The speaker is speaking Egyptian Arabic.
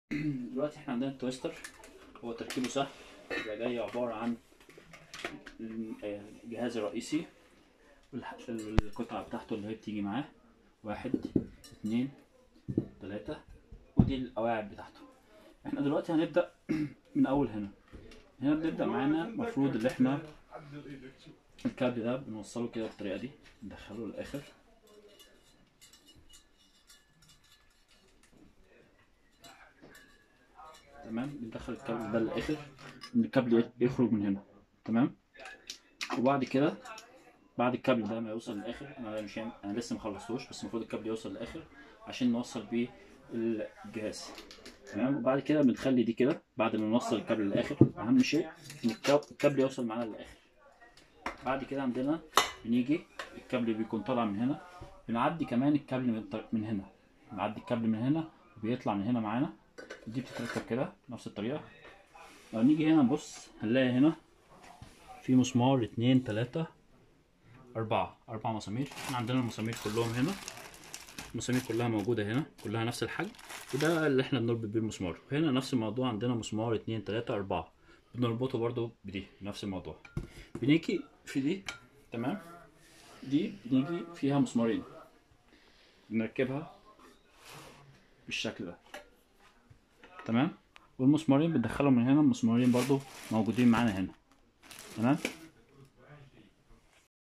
دلوقتي احنا عندنا التويستر هو تركيبه سهل بيبقى جاي عبارة عن الجهاز الرئيسي والح- القطعة بتاعته اللي هي بتيجي معاه واحد اتنين تلاتة ودي القواعد بتاعته احنا دلوقتي هنبدأ من أول هنا هنا بنبدأ معانا المفروض اللي احنا الكابل ده بنوصله كده بالطريقة دي ندخله للآخر تمام بندخل الكابل ده للآخر إن الكابل يخرج من هنا تمام وبعد كده بعد الكابل ده ما يوصل للآخر أنا مش يعني أنا لسه مخلصتوش بس المفروض الكابل يوصل للآخر عشان نوصل بيه الجهاز تمام وبعد كده بنخلي دي كده بعد ما نوصل الكابل للآخر أهم شيء إن الكاب- الكابل يوصل معانا للآخر بعد كده عندنا بنيجي الكابل بيكون طالع من هنا بنعدي كمان الكابل من, الط- من هنا بنعدي الكابل من هنا وبيطلع من هنا معانا دي بتتركب كده نفس الطريقة لو نيجي هنا نبص هنلاقي هنا في مسمار اتنين تلاتة أربعة أربع مسامير احنا عندنا المسامير كلهم هنا المسامير كلها موجودة هنا كلها نفس الحجم وده اللي احنا بنربط بيه المسمار وهنا نفس الموضوع عندنا مسمار اتنين تلاتة أربعة بنربطه برضو بدي نفس الموضوع بنيجي في دي تمام دي بنيجي فيها مسمارين بنركبها بالشكل ده تمام والمسمارين بندخلهم من هنا المسمارين برضو موجودين معانا هنا تمام